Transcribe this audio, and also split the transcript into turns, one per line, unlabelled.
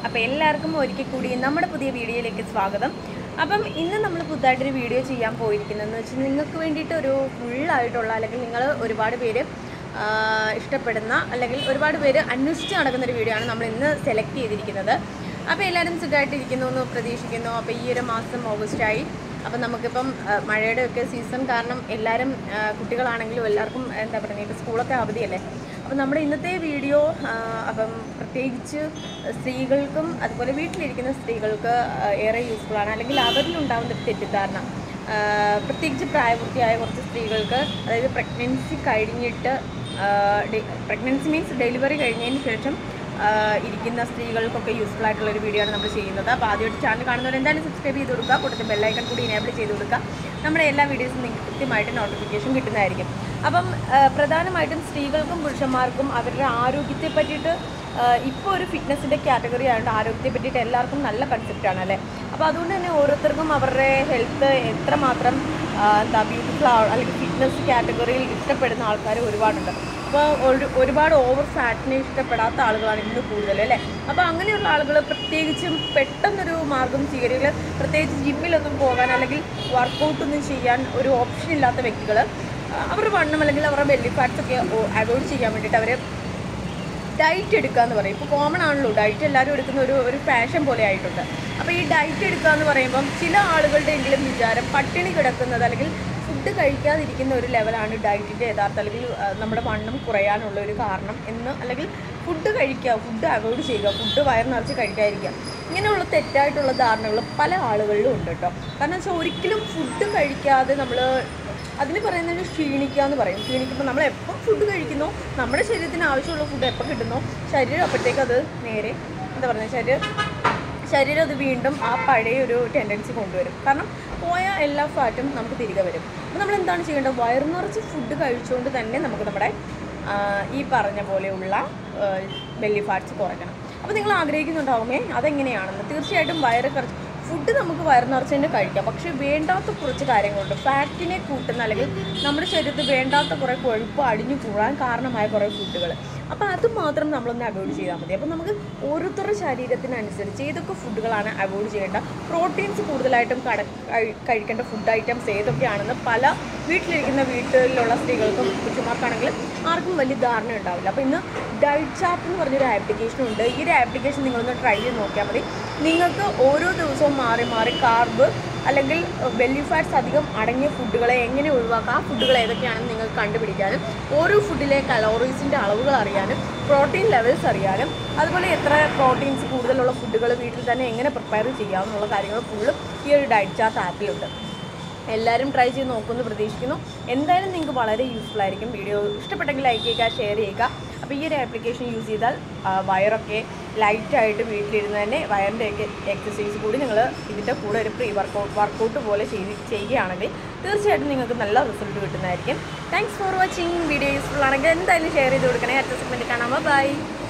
അപ്പോൾ എല്ലാവർക്കും ഒരിക്കൽ കൂടി നമ്മുടെ പുതിയ വീഡിയോയിലേക്ക് സ്വാഗതം അപ്പം ഇന്ന് നമ്മൾ പുതുതായിട്ടൊരു വീഡിയോ ചെയ്യാൻ പോയിരിക്കുന്നതെന്ന് വെച്ചാൽ നിങ്ങൾക്ക് വേണ്ടിയിട്ട് ഒരു ഫുള്ളായിട്ടുള്ള അല്ലെങ്കിൽ നിങ്ങൾ ഒരുപാട് പേര് ആ, ഇഷ്ടപ്പെടുന്ന അല്ലെങ്കിൽ ഒരുപാട് പേര് അന്വേഷിച്ച് നടക്കുന്ന ഒരു വീഡിയോ ആണ് നമ്മൾ ഇന്ന് സെലക്ട് ചെയ്തിരിക്കുന്നത് അപ്പോൾ എല്ലാവരും സുഖമായിട്ടിരിക്കുന്നു എന്ന് പ്രതീക്ഷിക്കുന്നു അപ്പോൾ ഈ ഒരു മാസം ഓഗസ്റ്റായി അപ്പം നമുക്കിപ്പം ആ, മഴയുടെ ഒക്കെ സീസൺ കാരണം എല്ലാവരും ആ, കുട്ടികളാണെങ്കിലും എല്ലാവർക്കും എന്താ പറയുക ഇപ്പോൾ സ്കൂളൊക്കെ അവധിയല്ലേ അപ്പം നമ്മുടെ ഇന്നത്തെ വീഡിയോ ആ, അപ്പം പ്രത്യേകിച്ച് സ്ത്രീകൾക്കും അതുപോലെ വീട്ടിലിരിക്കുന്ന സ്ത്രീകൾക്ക് ആ, ഏറെ യൂസ്ഫുൾ ആണ് അല്ലെങ്കിൽ അവരിലുണ്ടാകുന്ന ഒരു തെറ്റിദ്ധാരണ ആ, പ്രത്യേകിച്ച് പ്രായപൂർത്തിയായ കുറച്ച് സ്ത്രീകൾക്ക് അതായത് പ്രഗ്നൻസി കഴിഞ്ഞിട്ട് പ്രഗ്നൻസി മീൻസ് ഡെലിവറി കഴിഞ്ഞതിന് ശേഷം ആ, ഇരിക്കുന്ന സ്ത്രീകൾക്കൊക്കെ യൂസ്ഫുൾ ആയിട്ടുള്ള ഒരു വീഡിയോ ആണ് നമ്മൾ ചെയ്യുന്നത് അപ്പോൾ ആദ്യമായിട്ട് ചാനൽ കാണുന്നവർ എന്തായാലും സബ്സ്ക്രൈബ് ചെയ്ത് കൊടുക്കുക കൂട്ടത്തിൽ ബെല്ലൈക്കൺ കൂടി ഇനേബിൾ ചെയ്ത് കൊടുക്കുക നമ്മുടെ എല്ലാ വീഡിയോസും നിങ്ങൾക്ക് കൃത്യമായിട്ട് നോട്ടിഫിക്കേഷൻ കിട്ടുന്നതായിരിക്കും അപ്പം ആ, പ്രധാനമായിട്ടും സ്ത്രീകൾക്കും പുരുഷന്മാർക്കും അവരുടെ ആരോഗ്യത്തെ പറ്റിയിട്ട് ഇപ്പോൾ ഒരു ഫിറ്റ്നസിൻ്റെ കാറ്റഗറി ആയതുകൊണ്ട് ആരോഗ്യത്തെ പറ്റിയിട്ട് എല്ലാവർക്കും നല്ല കൺസെപ്റ്റാണ് അല്ലേ അപ്പോൾ അതുകൊണ്ട് തന്നെ ഓരോരുത്തർക്കും അവരുടെ ഹെൽത്ത് എത്രമാത്രം ആ, എന്താ ബ്യൂട്ടിഫുൾ അല്ലെങ്കിൽ ഫിറ്റ്നസ് കാറ്റഗറിയിൽ ഇഷ്ടപ്പെടുന്ന ആൾക്കാർ ഒരുപാടുണ്ട് അപ്പോൾ ഒരു ഒരുപാട് ഓവർ ഫാറ്റിനെ ഇഷ്ടപ്പെടാത്ത ആളുകളാണ് ഇന്ന് കൂടുതൽ അല്ലേ അപ്പോൾ അങ്ങനെയുള്ള ആളുകൾ പ്രത്യേകിച്ചും പെട്ടെന്നൊരു മാർഗം സ്വീകരിക്കുക പ്രത്യേകിച്ച് ജിമ്മിലൊന്നും പോകാൻ അല്ലെങ്കിൽ വർക്കൗട്ടൊന്നും ചെയ്യാൻ ഒരു ഓപ്ഷൻ ഇല്ലാത്ത വ്യക്തികൾ അവരുടെ വണ്ണം അല്ലെങ്കിൽ അവരുടെ ബെല്ലി ഫാറ്റ്സ് ഒക്കെ അവോയ്ഡ് ചെയ്യാൻ വേണ്ടിയിട്ട് അവർ ഡയറ്റ് എടുക്കുക എന്ന് പറയും ഇപ്പോൾ കോമൺ ആണല്ലോ ഡയറ്റ് എല്ലാവരും എടുക്കുന്ന ഒരു ഒരു ഫാഷൻ പോലെ ആയിട്ടുണ്ട് അപ്പോൾ ഈ ഡയറ്റ് എടുക്കുക എന്ന് പറയുമ്പം ചില ആളുകളുടെ എങ്കിലും വിചാരം പട്ടിണി കിടക്കുന്നത് അല്ലെങ്കിൽ ഫുഡ് കഴിക്കാതിരിക്കുന്ന ഒരു ലെവലാണ് ഡയറ്റിൻ്റെ യഥാർത്ഥ അല്ലെങ്കിൽ ആ, നമ്മുടെ വണ്ണം കുറയാനുള്ള ഒരു കാരണം എന്ന് അല്ലെങ്കിൽ ഫുഡ് കഴിക്കുക ഫുഡ് അവോയ്ഡ് ചെയ്യുക ഫുഡ് വയർ നിറച്ച് കഴിക്കാതിരിക്കുക ഇങ്ങനെയുള്ള തെറ്റായിട്ടുള്ള ധാരണകൾ പല ആളുകളിലും ഉണ്ട് കേട്ടോ കാരണം വെച്ചാൽ ഒരിക്കലും ഫുഡ് കഴിക്കാതെ നമ്മൾ അതിന് പറയുന്നത് ക്ഷീണിക്കുക എന്ന് പറയും ക്ഷീണിക്കുമ്പോൾ നമ്മൾ എപ്പോൾ ഫുഡ് കഴിക്കുന്നോ നമ്മുടെ ശരീരത്തിന് ആവശ്യമുള്ള ഫുഡ് എപ്പോൾ കിട്ടുന്നോ ശരീരം അപ്പോഴത്തേക്ക് അത് നേരെ എന്താ പറയുക ശരീരം ശരീരം അത് വീണ്ടും ആ പഴയ ഒരു ടെൻഡൻസി കൊണ്ടുവരും കാരണം പോയ എല്ലാ ഫാറ്റും നമുക്ക് തിരികെ വരും അപ്പോൾ നമ്മൾ എന്താണ് ചെയ്യേണ്ടത് വയറു നിറച്ച് ഫുഡ് കഴിച്ചുകൊണ്ട് തന്നെ നമുക്ക് നമ്മുടെ ആ, ഈ പറഞ്ഞ പോലെയുള്ള ബെല്ലി ഫാറ്റ്സ് കുറയ്ക്കണം അപ്പോൾ നിങ്ങൾ ആഗ്രഹിക്കുന്നുണ്ടാവുമേ അതെങ്ങനെയാണെന്ന് തീർച്ചയായിട്ടും വയറ് കുറച്ച് ഫുഡ് നമുക്ക് വയറ് നിറച്ച് തന്നെ കഴിക്കാം പക്ഷേ വേണ്ടാത്ത കുറച്ച് കാര്യങ്ങളുണ്ട് ഫാറ്റിനെ കൂട്ടുന്ന അല്ലെങ്കിൽ നമ്മുടെ ശരീരത്തിൽ വേണ്ടാത്ത കുറേ കൊഴുപ്പ് അടിഞ്ഞു കൂടാൻ കാരണമായ കുറേ ഫുഡുകൾ അപ്പോൾ അത് മാത്രം നമ്മളൊന്ന് അവോയ്ഡ് ചെയ്താൽ മതി അപ്പോൾ നമുക്ക് ഓരോരുത്തരുടെ ശരീരത്തിനനുസരിച്ച് ഏതൊക്കെ ഫുഡുകളാണ് അവോയ്ഡ് ചെയ്യേണ്ട പ്രോട്ടീൻസ് കൂടുതലായിട്ടും കട കഴി- കഴിക്കേണ്ട ഫുഡ് ഐറ്റംസ് ഏതൊക്കെയാണെന്ന് പല വീട്ടിലിരിക്കുന്ന വീട്ടിലുള്ള സ്ത്രീകൾക്കും പുരുഷന്മാർക്കാണെങ്കിലും ആർക്കും വലിയ ധാരണ ഉണ്ടാവില്ല അപ്പോൾ ഇന്ന് ഡയറ്റ് ചാർട്ട് എന്ന് പറഞ്ഞൊരു ആപ്ലിക്കേഷൻ ഉണ്ട് ഈ ഒരു ആപ്ലിക്കേഷൻ നിങ്ങളൊന്ന് ട്രൈ ചെയ്ത് നോക്കിയാൽ മതി നിങ്ങൾക്ക് ഓരോ ദിവസവും മാറി മാറി കാർബ് അല്ലെങ്കിൽ ബെല്ലി ഫാറ്റ്സ് അധികം അടങ്ങിയ ഫുഡുകളെ എങ്ങനെ ഒഴിവാക്കാം ആ ഫുഡുകൾ ഏതൊക്കെയാണെന്ന് നിങ്ങൾക്ക് കണ്ടുപിടിക്കാനും ഓരോ ഫുഡിലെ കലോറീസിൻ്റെ അളവുകൾ അറിയാനും പ്രോട്ടീൻ ലെവൽസ് അറിയാനും അതുപോലെ എത്ര പ്രോട്ടീൻസ് കൂടുതലുള്ള ഫുഡുകൾ വീട്ടിൽ തന്നെ എങ്ങനെ പ്രിപ്പയർ ചെയ്യാമെന്നുള്ള കാര്യങ്ങൾ ഫുള്ളും ഈ ഒരു ഡയറ്റ് ചാർട്ട് ആപ്പിലുണ്ട് എല്ലാവരും ട്രൈ ചെയ്ത് നോക്കുമെന്ന് പ്രതീക്ഷിക്കുന്നു എന്തായാലും നിങ്ങൾക്ക് വളരെ യൂസ്ഫുൾ ആയിരിക്കും വീഡിയോ ഇഷ്ടപ്പെട്ടെങ്കിൽ ലൈക്ക് ചെയ്യുക ഷെയർ ചെയ്യുക അപ്പോൾ ഈ ഒരു ആപ്ലിക്കേഷൻ യൂസ് ചെയ്താൽ ആ, വയറൊക്കെ ലൈറ്റായിട്ട് വീട്ടിലിരുന്ന് തന്നെ വയറിൻ്റെ ഒക്കെ എക്സസൈസ് കൂടി നിങ്ങൾ ഇതിൻ്റെ കൂടെ ഒരു പ്രീ വർക്കൗട്ട് വർക്കൗട്ട് പോലെ ചെയ്ത് ചെയ്യുകയാണെങ്കിൽ തീർച്ചയായിട്ടും നിങ്ങൾക്ക് നല്ല റിസൾട്ട് കിട്ടുന്നതായിരിക്കും thanks for watching video useful ആണെങ്കിൽ എന്തായാലും ഷെയർ ചെയ്ത് കൊടുക്കണേ അടുത്ത സെഗ്മെൻറ്റ് കാണാം ബൈ